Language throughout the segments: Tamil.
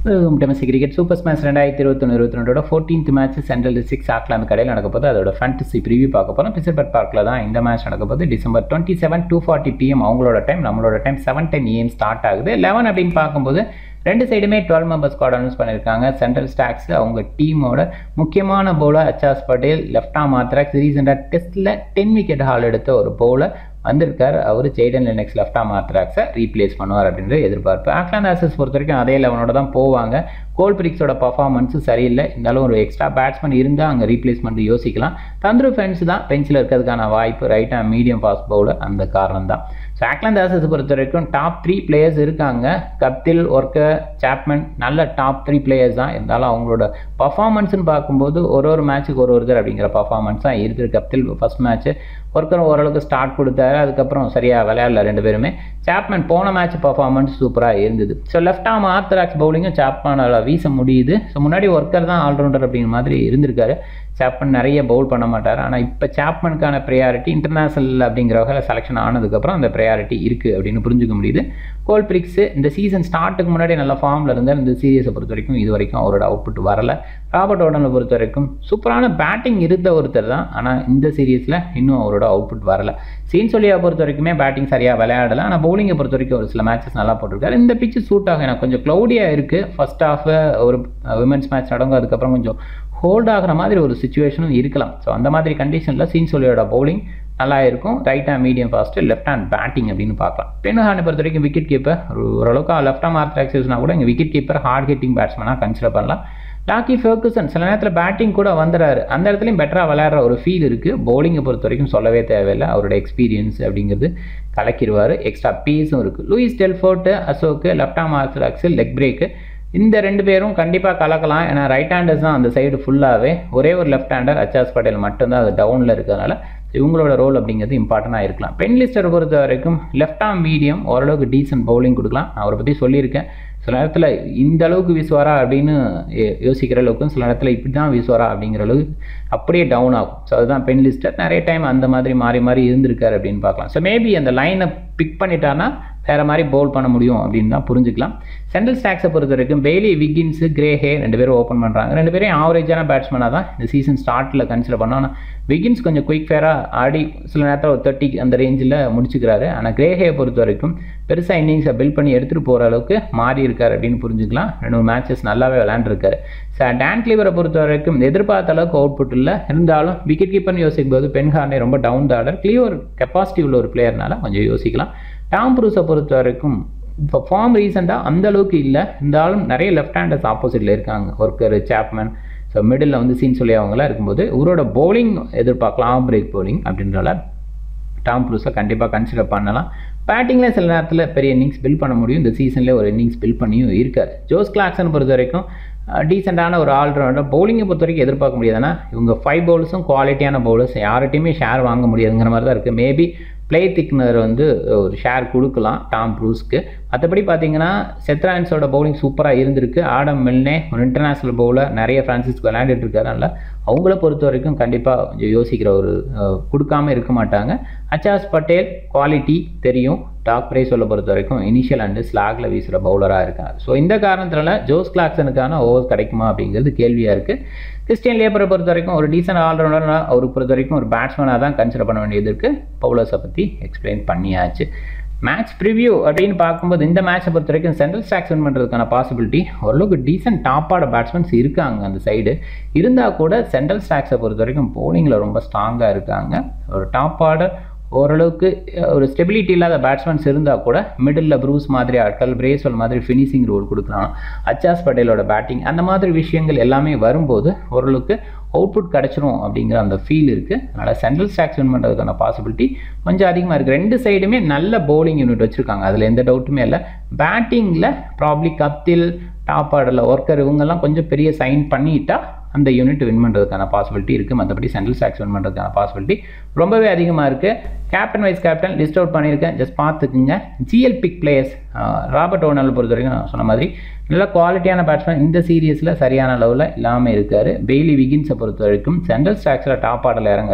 டொமஸ்டிக் கிரிக்கெட் சூப்பர் ஸ்மாஷ் ரெண்டாயிரத்தி இருபத்தொன்று இருபத்தி ரெண்டோட fourteenth match central district Auckland கடையில் நடக்க போது அதோட ஃபேண்டசி ப்ரிவியூ பார்க்க போகிறோம் பிசர்பட் பார்க்கில் தான் இந்த மேட்ச் நடக்க போது December twenty seven two forty PM அவங்களோட டைம் நம்மளோட time seven ten AM start ஆகுது லெவன் அப்படின்னு பார்க்கும்போது ரெண்டு சைடுமே டுவெல் மெம்பர்ஸ் ஸ்குவாட் அனௌன்ஸ் பண்ணியிருக்காங்க சென்ட்ரல் ஸ்டாக்ஸ் அவங்க டீமோட முக்கியமான பவுலர் அச்சாஸ் பட்டேல் லெஃப்ட் ஆம் ஆத்ராக்ஸ் ரீசெண்டாக டெஸ்ட்டில் டென் விக்கெட் ஹால் எடுத்த ஒரு பவுலர் வந்திருக்கார் அவர் Jayden Linux left arm ஆத்ராக்ஸை replace பண்ணுவார் அப்படின்ற எதிர்பார்ப்பு ஆக்லாந்து ஆசஸ் பொறுத்த வரைக்கும் அதே லெவனோட தான் போவாங்க கோல் பிரிக்ஸோட பர்ஃபார்மன்ஸு சரியில்லை இருந்தாலும் ஒரு எக்ஸ்ட்ரா பேட்ஸ்மேன் இருந்தால் அங்கே ரீப்ளேஸ்மெண்ட் யோசிக்கலாம் தந்துரு ஃபென்ஸ் தான் பெஞ்சில் இருக்கிறதுக்கான வாய்ப்பு right and medium fast bowler அந்த காரணம் தான் ஸோ ஆக்லாந்து ஆசஸ் பொறுத்த வரைக்கும் டாப் த்ரீ பிளேயர்ஸ் இருக்காங்க கப்தில் ஒர்க்கர் சாப்மன் நல்ல டாப் த்ரீ பிளேயர்ஸ் தான் இருந்தாலும் அவங்களோட பர்ஃபார்மன்ஸ்னு பார்க்கும்போது ஒரு ஒரு மேட்ச்சுக்கு ஒரு ஒருத்தர் அப்படிங்கிற பர்ஃபார்மன்ஸ் தான் இருக்குது கப்தில் ஃபர்ஸ்ட் மேட்ச்சு ஒர்க்கர் ஓரளவுக்கு ஸ்டார்ட் கொடுத்தாரு அதுக்கப்புறம் சரியாக விளையாடல ரெண்டு பேருமே சாப்மேன் போன மேட்ச் பர்ஃபார்மன்ஸ் சூப்பராக இருந்தது ஸோ லெஃப்ட் ஆம் ஆர்த்தராக்ஸ் பவுலிங்கும் சாப்மேனால் வீச முடியுது ஸோ முன்னாடி ஒர்க்கர் தான் ஆல்ரவுண்டர் அப்படிங்கிற மாதிரி இருந்திருக்காரு சாப்மன் நிறைய பவுல் பண்ண மாட்டார் ஆனால் இப்போ சாப்மனுக்கான ப்ரையாரிட்டி இன்டர்நேஷனல் அப்படிங்கிற வகையில் செலெக்ஷன் ஆனதுக்கப்புறம் அந்த ப்ரையாரிட்டி இருக்குது அப்படின்னு புரிஞ்சுக்க முடியுது கோல் பிரிக்ஸு இந்த சீசன் ஸ்டார்ட்டுக்கு முன்னாடி நல்ல ஃபார்மில் இருந்தார் இந்த சீரியஸை பொறுத்த வரைக்கும் இது வரைக்கும் அவரோட அவுட்புட் வரல ராபர்ட் ஓடனை பொறுத்த வரைக்கும் சூப்பரான பேட்டிங் இருந்த ஒருத்தர் தான் ஆனால் இந்த சீரியஸில் இன்னும் அவரோட அவுட்புட் வரல சீன் சொல்லியா பொறுத்த வரைக்குமே பேட்டிங் சரியாக விளையாடல ஆனால் பவுலிங்கை பொறுத்த வரைக்கும் ஒரு சில மேட்சஸ் நல்லா போட்டிருக்காரு இந்த பிச்சு சூட் ஆகும் எனக்கு கொஞ்சம் க்ளௌடியாக இருக்குது ஃபர்ஸ்ட் ஹாஃப் ஒரு விமென்ஸ் மேட்ச் நடக்கும் அதுக்கப்புறம் கொஞ்சம் ஹோல்ட் ஆகிற மாதிரி ஒரு சுச்சுவேஷனும் இருக்கலாம் ஸோ அந்த மாதிரி கண்டிஷனில் சீன் சொல்லியோட பவுலிங் நல்லா இருக்கும் right hand medium fast left hand batting அப்படின்னு பார்க்கலாம் பென் ஹார்னை பொறுத்த வரைக்கும் விக்கெட் கீப்பர் ஓரளவுக்கு லெஃப்ட் ஹேம் ஆர்த் யூஸ்னா கூட இங்கே விக்கெட் கீப்பர் ஹார்ட் ஹிட்டிங் பேட்ஸ்மேனாக கன்சிடர் பண்ணலாம் லாக்கி ஃபர்குசன் சில நேரத்தில் பேட்டிங் கூட வந்துடுறாரு அந்த இடத்துலையும் பெட்டராக விளையாடுற ஒரு ஃபீல் இருக்குது பவுலிங்கை பொறுத்த வரைக்கும் சொல்லவே தேவையில்லை அவரோட எக்ஸ்பீரியன்ஸ் அப்படிங்கிறது கலக்கிடுவார் எக்ஸ்ட்ரா பீஸும் இருக்குது Lewis டெல்ஃபோர்ட்டு Ashok left arm ஆர்த்தடாக்ஸு leg brake இந்த ரெண்டு பேரும் கண்டிப்பாக கலக்கலாம் ஏன்னா ரைட் ஹேண்டர்ஸ் தான் அந்த சைடு ஃபுல்லாகவே ஒரே ஒரு லெஃப்ட் ஹேண்டர் அச்சாஸ் பட்டேல் மட்டும்தான் அது டவுனில் இருக்கிறதுனால இவங்களோட ரோல் அப்படிங்கிறது இம்பார்ட்டண்ட்டாக இருக்கலாம் பென் லிஸ்டரை பொறுத்த வரைக்கும் லெஃப்ட் ஆம் மீடியம் ஓரளவுக்கு டீசென்ட் பவுலிங் கொடுக்கலாம் நான் அவரை பற்றி சொல்லியிருக்கேன் சில நேரத்தில் இந்த அளவுக்கு வீசுவாரா அப்படின்னு யோசிக்கிற அளவுக்கும் சில நேரத்தில் இப்படி தான் வீசுவாரா அப்படிங்கிற அளவுக்கு அப்படியே டவுன் ஆகும் ஸோ அதுதான் பென் லிஸ்டர் நிறைய டைம் அந்த மாதிரி மாறி மாறி இருந்திருக்காரு அப்படின்னு பார்க்கலாம் ஸோ மேபி அந்த லைனை பிக் பண்ணிட்டான்னா வேறு மாதிரி பவுல் பண்ண முடியும் அப்படின்னு தான் புரிஞ்சுக்கலாம் சென்ட்ரல் ஸ்டாக்ஸை பொறுத்த வரைக்கும் பெய்லி விக்கின்ஸு கிரேஹே ரெண்டு பேரும் ஓப்பன் பண்ணுறாங்க ரெண்டு பேரும் ஆவரேஜான பேட்ஸ்மேனாக தான் இந்த சீசன் ஸ்டார்ட்டில் கன்சிடர் பண்ணோம் ஆனால் விகின்ஸ் கொஞ்சம் குயிக் ஃபேராக ஆடி சில நேரத்தில் ஒரு தேர்ட்டி அந்த ரேஞ்சில் முடிச்சுக்கிறாரு ஆனால் கிரேஹே பொறுத்த வரைக்கும் பெருசாக இன்னிங்ஸை பில்ட் பண்ணி எடுத்துகிட்டு போகிற அளவுக்கு மாறி இருக்கார் அப்படின்னு புரிஞ்சுக்கலாம் ரெண்டு மூணு மேட்சஸ் நல்லாவே விளையாண்டுருக்காரு சார் டேன் கிளீவரை பொறுத்த வரைக்கும் எதிர்பார்த்த அளவுக்கு அவுட்புட் இல்லை இருந்தாலும் விக்கெட் கீப்பர்னு யோசிக்கும் போது பென்ஹார்னே ரொம்ப down the order clear capacity உள்ள ஒரு பிளேயர்னால கொஞ்சம் யோசிக்கலாம் டாம் ப்ரூஸை பொறுத்த வரைக்கும் இப்போ ஃபார்ம் ரீசெண்டாக அந்த அளவுக்கு இல்லை இருந்தாலும் நிறைய லெஃப்ட் ஹேண்டர்ஸ் ஆப்போசிட்டில் இருக்காங்க ஒர்க்கர் சாப்மேன் ஸோ மிடில் வந்து சீன் சொல்லி அவங்களாம் இருக்கும்போது இவரோட பவுலிங் எதிர்பார்க்கலாம் பிரேக் பவுலிங் அப்படின்றனால டாம் ப்ரூஸை கண்டிப்பாக கன்சிடர் பண்ணலாம் பேட்டிங்கில் சில நேரத்தில் பெரிய இன்னிங்ஸ் பில் பண்ண முடியும் இந்த சீசன்லேயே ஒரு இன்னிங்ஸ் பில் பண்ணியும் இருக்கார் ஜோஸ் கிளாக்ஸன் பொறுத்த வரைக்கும் டீசெண்டான ஒரு ஆல்ரவுண்டர் பவுலிங்கை பொறுத்த வரைக்கும் எதிர்பார்க்க முடியாதுன்னா இவங்க ஃபைவ் பவுலர்ஸும் குவாலிட்டியான பவுலர்ஸ் யார்கிட்டையுமே ஷேர் வாங்க முடியாதுங்கிற மாதிரி தான் இருக்குது மேபி ப்ளே திக்னர் வந்து ஒரு ஷேர் கொடுக்கலாம் டாம் ப்ரூஸ்க்கு மற்றபடி பார்த்தீங்கன்னா செத்ரான்ஸோட பவுலிங் சூப்பராக இருந்திருக்கு ஆடம் மில்னே ஒரு இன்டர்நேஷ்னல் பவுலர் நிறைய ஃப்ரான்சிஸ்க்கு விளையாண்டுட்டு இருக்காரு அதனால் அவங்கள பொறுத்த வரைக்கும் கண்டிப்பாக கொஞ்சம் யோசிக்கிற ஒரு கொடுக்காம இருக்க மாட்டாங்க அச்சாஸ் பட்டேல் குவாலிட்டி தெரியும் டாக் பிரைஸ் சொல்ல பொறுத்த வரைக்கும் இனிஷியல் அண்டு ஸ்லாகில் வீசுகிற பவுலராக இருக்காங்க ஸோ இந்த காரணத்தினால ஜோஸ் கிளாக்சனுக்கான ஓவர் கிடைக்குமா அப்படிங்கிறது கேள்வியாக இருக்குது கிறிஸ்டியன் லேபரை பொறுத்த வரைக்கும் ஒரு டீசென்ட் ஆல்ரவுண்டர் அவருக்கு பொறுத்த வரைக்கும் ஒரு பேட்ஸ்மேனாக தான் கன்சிடர் பண்ண வேண்டியது இருக்குது பவுலர்ஸை பற்றி எக்ஸ்பிளைன் பண்ணியாச்சு மேட்ச் ப்ரிவியூ அப்படின்னு பார்க்கும்போது இந்த மேட்சை பொறுத்த வரைக்கும் சென்ட்ரல் ஸ்டாக்ஸ் வின் பண்ணுறதுக்கான பாசிபிலிட்டி ஓரளவுக்கு டீசென்ட் டாப்பான பேட்ஸ்மேன்ஸ் இருக்காங்க அந்த சைடு இருந்தால் கூட சென்ட்ரல் ஸ்டாக்ஸை பொறுத்த வரைக்கும் போலிங்கில் ரொம்ப ஸ்ட்ராங்காக இருக்காங்க ஒரு டாப் ஆர்டர் ஓரளவுக்கு ஒரு ஸ்டெபிலிட்டி இல்லாத பேட்ஸ்மேன்ஸ் இருந்தால் கூட மிடில் ப்ரூஸ் மாதிரி ஆட்கள் பிரேஸ்வல் மாதிரி ஃபினிஷிங் ரோல் கொடுக்குறான் அச்சாஸ் பட்டேலோட பேட்டிங் அந்த மாதிரி விஷயங்கள் எல்லாமே வரும்போது ஓரளவுக்கு அவுட்புட் கிடச்சிரும் அப்படிங்கிற அந்த ஃபீல் இருக்குது அதனால் சென்ட்ரல் ஸ்டாக்ஸ் வின் பண்ணுறதுக்கான பாசிபிலிட்டி கொஞ்சம் அதிகமாக இருக்குது ரெண்டு சைடுமே நல்ல பவுலிங் யூனிட் வச்சுருக்காங்க அதில் எந்த டவுட்டுமே இல்லை பேட்டிங்கில் ப்ராப்ளி கப்தில் டாப் ஆர்டரில் ஒர்க்கர் இவங்கெல்லாம் கொஞ்சம் பெரிய சைன் பண்ணிட்டா அந்த யூனிட் வின் பண்ணுறதுக்கான பாசிபிலிட்டி இருக்குது மற்றபடி சென்ட்ரல் ஸ்டாக்ஸ் வின் பண்ணுறதுக்கான பாசிபிலிட்டி ரொம்பவே அதிகமாக இருக்குது captain vice captain list out பண்ணியிருக்கேன் ஜஸ்ட் பார்த்துக்குங்க GL pick players Robert O'Donnell பொறுத்த வரைக்கும் நான் சொன்ன மாதிரி நல்ல குவாலிட்டியான பேட்ஸ்மேன் இந்த சீரியஸில் சரியான லெவலில் இல்லாமல் இருக்கார் பெய்லி விகின்ஸை பொறுத்த வரைக்கும் சென்ட்ரல் ஸ்டாக்ஸில் டாப் ஆர்டரில் இறங்குற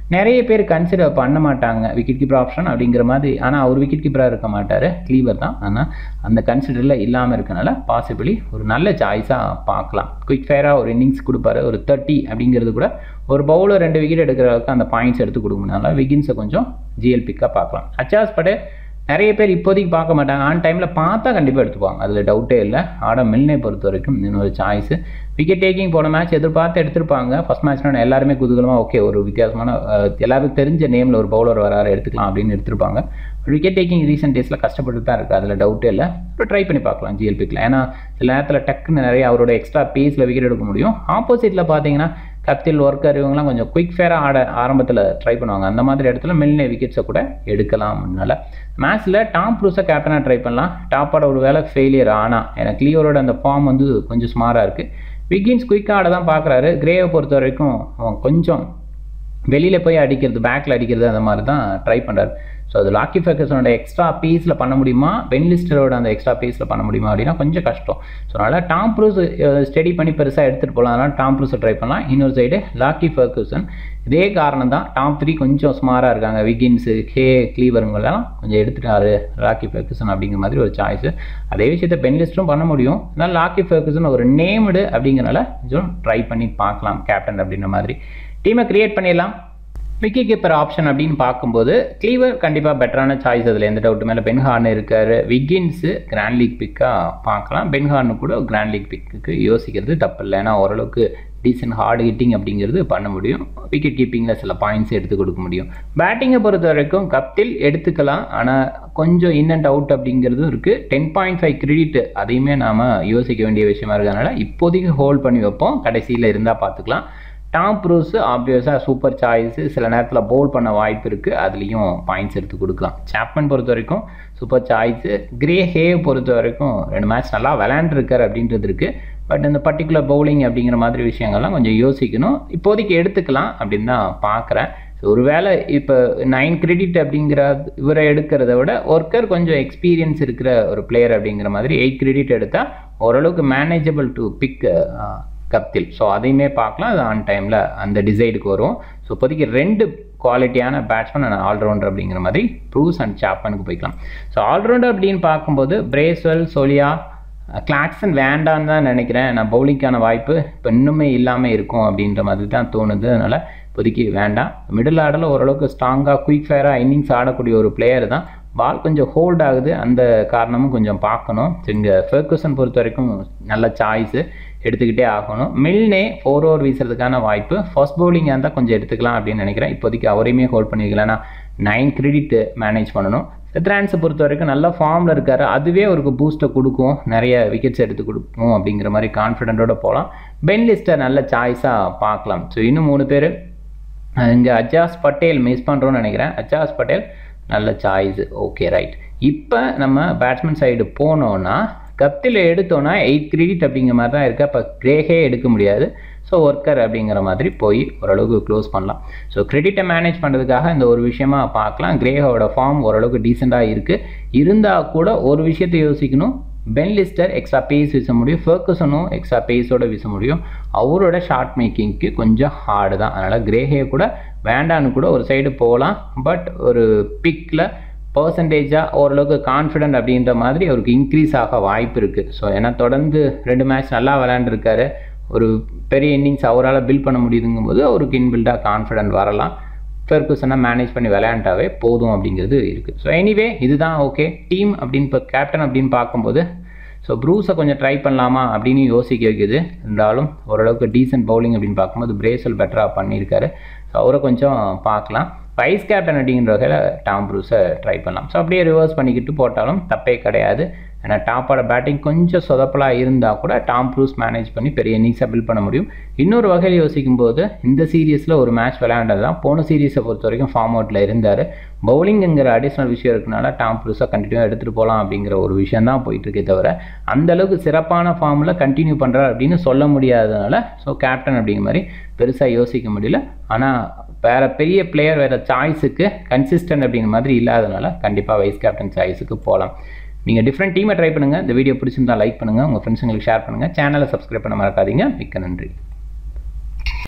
நிறைய பேர் கன்சிடர் பண்ண மாட்டாங்க விக்கெட் கீப்பர் ஆப்ஷன் அப்படிங்கிற மாதிரி ஆனால் அவர் விக்கெட் கீப்பராக இருக்க மாட்டார் க்ளீவர் தான் ஆனால் அந்த கன்சிடரில் இல்லாமல் இருக்கனால பாசிபிளி ஒரு நல்ல சாய்ஸாக பார்க்கலாம் குயிக் ஃபேராக ஒரு இன்னிங்ஸ் கொடுப்பாரு ஒரு தேர்ட்டி அப்படிங்கிறது கூட ஒரு பவுலர் ரெண்டு விக்கெட் எடுக்கிற அளவுக்கு அந்த பாயிண்ட்ஸ் எடுத்து கொடுக்கணும்னால விகின்ஸை கொஞ்சம் ஜிஎல் பிக்காக பார்க்கலாம் அச்சாஸ் படே நிறைய பேர் இப்போதைக்கு பார்க்க மாட்டாங்க ஆன் டைமில் பார்த்தா கண்டிப்பாக எடுத்துப்பாங்க அதில் டவுட்டே இல்லை ஆடம் மில்னை பொறுத்த வரைக்கும் இன்னொரு சாய்ஸு விக்கெட் டேக்கிங் போன மேட்ச் எதிர்பார்த்து எடுத்திருப்பாங்க ஃபஸ்ட் மேட்ச்னா எல்லாருமே குதூகலமாக ஓகே ஒரு வித்தியாசமான எல்லாருக்கும் தெரிஞ்ச நேமில் ஒரு பவுலர் வராரு எடுத்துக்கலாம் அப்படின்னு எடுத்திருப்பாங்க விக்கெட் டேக்கிங் ரீசெண்ட் டேஸில் கஷ்டப்பட்டு தான் இருக்குது அதில் டவுட்டே இல்லை இப்போ ட்ரை பண்ணி பார்க்கலாம் ஜிஎல் பிக்கில் ஏன்னா சில நேரத்தில் டக்குன்னு நிறைய அவரோட எக்ஸ்ட்ரா பேஸில் விக்கெட் எடுக்க முடியும் ஆப்போசிட்டில் பார்த்தீங்கன்னா கப்தில் ஒர்க்கர் இவங்கலாம் கொஞ்சம் குயிக் ஃபேராக ஆட ஆரம்பத்தில் ட்ரை பண்ணுவாங்க அந்த மாதிரி இடத்துல மெல்னே விக்கெட்ஸை கூட எடுக்கலாம் அதனால மேட்ச்சில் டாப் ப்ரூஸை கேப்டனாக ட்ரை பண்ணலாம் டாப்போட ஒரு வேலை ஃபெயிலியர் ஆனால் எனக்கு கிளியோரோட அந்த ஃபார்ம் வந்து கொஞ்சம் ஸ்மாராக இருக்குது விக்கின்ஸ் குயிக்காக ஆட தான் பார்க்குறாரு கிரேவை பொறுத்த வரைக்கும் அவன் கொஞ்சம் வெளியில் போய் அடிக்கிறது பேக்கில் அடிக்கிறது அந்த மாதிரி தான் ட்ரை பண்ணுறாரு ஸோ அது லாக்கி ஃபேக்கர்ஸோட எக்ஸ்ட்ரா பீஸில் பண்ண முடியுமா பென்லிஸ்டரோட அந்த எக்ஸ்ட்ரா பீஸில் பண்ண முடியுமா அப்படின்னா கொஞ்சம் கஷ்டம் ஸோ அதனால் டாம் ப்ரூஸ் ஸ்டடி பண்ணி பெருசாக எடுத்துகிட்டு போகலாம் அதனால் டாம் ப்ரூஸை ட்ரை பண்ணலாம் இன்னொரு சைடு லாக்கி ஃபர்கூசன் இதே காரணம் தான் டாப் த்ரீ கொஞ்சம் ஸ்மாராக இருக்காங்க விகின்ஸு ஹே கிளீவருங்கெல்லாம் கொஞ்சம் எடுத்துட்டாரு லாக்கி ஃபர்கூசன் அப்படிங்கிற மாதிரி ஒரு சாய்ஸு அதே விஷயத்தை பென்லிஸ்ட்டும் பண்ண முடியும் அதனால் லாக்கி ஃபர்கூசன் ஒரு நேம்டு அப்படிங்கிறனால கொஞ்சம் ட்ரை பண்ணி பார்க்கலாம் கேப்டன் அப்படின்ற மாதிரி டீமை கிரியேட் பண்ணிடலாம் விக்கெட் கீப்பர் ஆப்ஷன் அப்படின்னு பார்க்கும்போது கிளீவர் கண்டிப்பாக பெட்டரான சாய்ஸ் அதில் எந்த டவுட்டு மேலே பென்ஹார்ன் இருக்கார் விக்கின்ஸு கிராண்ட் லீக் பிக்காக பார்க்கலாம் பென்ஹார்னு கூட கிராண்ட் லீக் பிக்கு யோசிக்கிறது தப்பு இல்லை ஏன்னா ஓரளவுக்கு டீசென்ட் ஹார்ட் ஹிட்டிங் அப்படிங்கிறது பண்ண முடியும் விக்கெட் கீப்பிங்கில் சில பாயிண்ட்ஸ் எடுத்து கொடுக்க முடியும் பேட்டிங்கை பொறுத்த வரைக்கும் கப்தில் எடுத்துக்கலாம் ஆனால் கொஞ்சம் இன் அண்ட் அவுட் அப்படிங்கிறதும் இருக்குது டென் பாயிண்ட் ஃபைவ் கிரெடிட் அதையுமே நாம் யோசிக்க வேண்டிய விஷயமா இருக்கிறதுனால இப்போதைக்கு ஹோல்ட் பண்ணி வைப்போம் கடைசியில் இருந்தால் பார்த்துக்கலாம் டாம் ப்ரூஸு ஆப்வியஸாக சூப்பர் சாய்ஸு சில நேரத்தில் பவுல் பண்ண வாய்ப்பு இருக்குது அதுலேயும் பாயிண்ட்ஸ் எடுத்து கொடுக்கலாம் சாப்மன் பொறுத்த வரைக்கும் சூப்பர் சாய்ஸு கிரே ஹேவ் பொறுத்த வரைக்கும் ரெண்டு மேட்ச் நல்லா விளையாண்டுருக்கார் அப்படின்றது இருக்குது பட் இந்த பர்டிகுலர் பவுலிங் அப்படிங்கிற மாதிரி விஷயங்கள்லாம் கொஞ்சம் யோசிக்கணும் இப்போதைக்கு எடுத்துக்கலாம் அப்படின்னு தான் பார்க்குறேன் ஒருவேளை இப்போ நைன் கிரெடிட் அப்படிங்கிற இவரை எடுக்கிறத விட ஒர்க்கர் கொஞ்சம் எக்ஸ்பீரியன்ஸ் இருக்கிற ஒரு பிளேயர் அப்படிங்கிற மாதிரி எயிட் கிரெடிட் எடுத்தால் ஓரளவுக்கு manageable to pick Guptill so அதையுமே பார்க்கலாம் அது ஆன் டைமில் அந்த டிசைடுக்கு வரும் ஸோ இப்போதைக்கு ரெண்டு குவாலிட்டியான பேட்ஸ்மேன் நான் ஆல்ரவுண்டர் அப்படிங்கிற மாதிரி ப்ரூஸ் அண்ட் சாப்பனுக்கு போய்க்கலாம் ஸோ ஆல்ரவுண்டர் அப்படின்னு பார்க்கும்போது பிரேஸ்வெல் சோலியா கிளாக்ஸன் வேண்டான்னு தான் நினைக்கிறேன் நான் பவுலிங்க்கான வாய்ப்பு இப்போ இன்னுமே இல்லாமல் இருக்கும் அப்படின்ற மாதிரி தான் தோணுது அதனால் இப்போதைக்கு வேண்டாம் மிடில் ஆர்டரில் ஓரளவுக்கு ஸ்ட்ராங்காக குயிக் ஃபயராக இன்னிங்ஸ் ஆடக்கூடிய ஒரு பிளேயர் தான் பால் கொஞ்சம் ஹோல்ட் ஆகுது அந்த காரணமும் கொஞ்சம் பார்க்கணும் இங்கே ஃபெர்குசன் பொறுத்த வரைக்கும் நல்ல சாய்ஸு எடுத்துக்கிட்டே ஆகணும் மில்னே ஃபோர் ஓவர் வீசுறதுக்கான வாய்ப்பு ஃபர்ஸ்ட் பவுலிங் இருந்தால் கொஞ்சம் எடுத்துக்கலாம் அப்படின்னு நினைக்கிறேன் இப்போதைக்கு அவரையுமே ஹோல்ட் பண்ணிக்கலாம் ஏன்னா நைன் கிரெடிட் மேனேஜ் பண்ணணும் செத்ரான்ஸை பொறுத்த வரைக்கும் நல்ல ஃபார்மில் இருக்கார் அதுவே அவருக்கு பூஸ்ட்டை கொடுக்கும் நிறைய விக்கெட்ஸ் எடுத்து கொடுக்கும் அப்படிங்கிற மாதிரி கான்ஃபிடென்ட்டோட போகலாம் பென் லிஸ்ட்டை நல்ல சாய்ஸாக பார்க்கலாம் ஸோ இன்னும் மூணு பேர் இங்கே அஜாஸ் பட்டேல் மிஸ் பண்ணுறோன்னு நினைக்கிறேன் அஜாஸ் பட்டேல் நல்ல சாய்ஸ் ஓகே ரைட் இப்போ நம்ம பேட்ஸ்மேன் சைடு போனோன்னா கப்தில் எடுத்தோன்னா எயிட் கிரெடிட் அப்படிங்கிற மாதிரி தான் இருக்குது அப்போ கிரேஹே எடுக்க முடியாது ஸோ ஒர்க்கர் அப்படிங்கிற மாதிரி போய் ஓரளவுக்கு க்ளோஸ் பண்ணலாம் ஸோ கிரெடிட்டை மேனேஜ் பண்ணுறதுக்காக இந்த ஒரு விஷயமா பார்க்கலாம் கிரேஹோட ஃபார்ம் ஓரளவுக்கு டீசெண்டாக இருக்குது இருந்தால் கூட ஒரு விஷயத்தை யோசிக்கணும் பென் லிஸ்டர் எக்ஸ்ட்ரா பேஸ் வீச முடியும் ஃபர்கசனும் எக்ஸ்ட்ரா பேஸோட வீச முடியும் அவரோட ஷார்ட் மேக்கிங்க்கு கொஞ்சம் ஹார்டு தான் அதனால் கிரேஹே கூட வேண்டான்னு கூட ஒரு சைடு போகலாம் பட் ஒரு பிக்கில் பர்சன்டேஜாக ஓரளவுக்கு கான்ஃபிடென்ட் அப்படின்ற மாதிரி அவருக்கு இன்க்ரீஸ் ஆக வாய்ப்பு இருக்குது ஸோ ஏன்னா தொடர்ந்து ரெண்டு மேட்ச் நல்லா விளையாண்டுருக்காரு ஒரு பெரிய இன்னிங்ஸ் அவரால் பில்ட் பண்ண முடியுதுங்கும் போது அவருக்கு இன்பில்டாக கான்ஃபிடென்ட் வரலாம் ஃபெர்குசனை மேனேஜ் பண்ணி விளையாண்டாவே போதும் அப்படிங்கிறது இருக்குது ஸோ எனிவே இதுதான் ஓகே டீம் அப்படின்னு இப்போ கேப்டன் அப்படின்னு பார்க்கும்போது ஸோ ப்ரூஸை கொஞ்சம் ட்ரை பண்ணலாமா அப்படின்னு யோசிக்க வைக்குது இருந்தாலும் ஓரளவுக்கு டீசென்ட் பவுலிங் அப்படின்னு பார்க்கும்போது பிரேசல் பெட்டராக பண்ணியிருக்காரு ஸோ அவரை கொஞ்சம் பார்க்கலாம் வைஸ் கேப்டன் அப்படிங்கிற வகையில் டாம் ப்ரூஸை ட்ரை பண்ணலாம் ஸோ அப்படியே ரிவர்ஸ் பண்ணிக்கிட்டு போட்டாலும் தப்பே கிடையாது ஏன்னா டாப்போட பேட்டிங் கொஞ்சம் சொதப்பலாக இருந்தால் கூட டாம் ப்ரூஸ் மேனேஜ் பண்ணி பெரிய இன்னிங்ஸை பில்ட் பண்ண முடியும் இன்னொரு வகையில் யோசிக்கும் போது இந்த சீரீஸில் ஒரு மேட்ச் விளையாண்டது தான் போன சீரீஸை பொறுத்த வரைக்கும் ஃபார்ம் அவுட்டில் இருந்தார் பவுலிங்குங்கிற அடிஷ்னல் விஷயம் இருக்கனால டாம் ப்ரூஸை கண்டினியூவாக எடுத்துகிட்டு போகலாம் அப்படிங்கிற ஒரு விஷயம் தான் போயிட்டுருக்கே தவிர அந்தளவுக்கு சிறப்பான ஃபார்மில் கண்டினியூ பண்ணுறாரு அப்படின்னு சொல்ல முடியாததுனால ஸோ கேப்டன் அப்படிங்கிற மாதிரி பெருசாக யோசிக்க முடியல ஆனால் வேறு பெரிய பிளேயர் வேறு சாய்ஸுக்கு கன்சிஸ்டன்ட் அப்படிங்கிற மாதிரி இல்லாதனால கண்டிப்பாக வைஸ் கேப்டன் சாய்ஸுக்கு போகலாம் நீங்கள் டிஃப்ரெண்ட் டீமை ட்ரை பண்ணுங்கள் இந்த வீடியோ பிடிச்சிருந்தா லைக் பண்ணுங்கள் உங்கள் ஃப்ரெண்ட்ஸுங்களுக்கு ஷேர் பண்ணுங்கள் சேனலை சப்ஸ்கிரைப் பண்ண மறக்காதீங்க மிக்க நன்றி